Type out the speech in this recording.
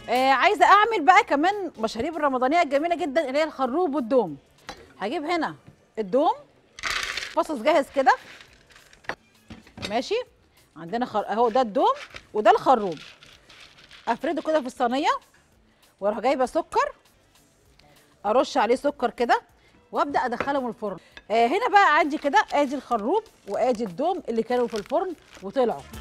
آه عايزه اعمل بقى كمان مشاريب الرمضانيه الجميله جدا اللي هي الخروب والدوم هجيب هنا الدوم فصص جاهز كده ماشي عندنا خر... اهو ده الدوم وده الخروب افرده كده في الصينيه واروح جايبه سكر ارش عليه سكر كده وابدا ادخلهم الفرن آه هنا بقى عندي كده ادي الخروب وادي الدوم اللي كانوا في الفرن وطلعوا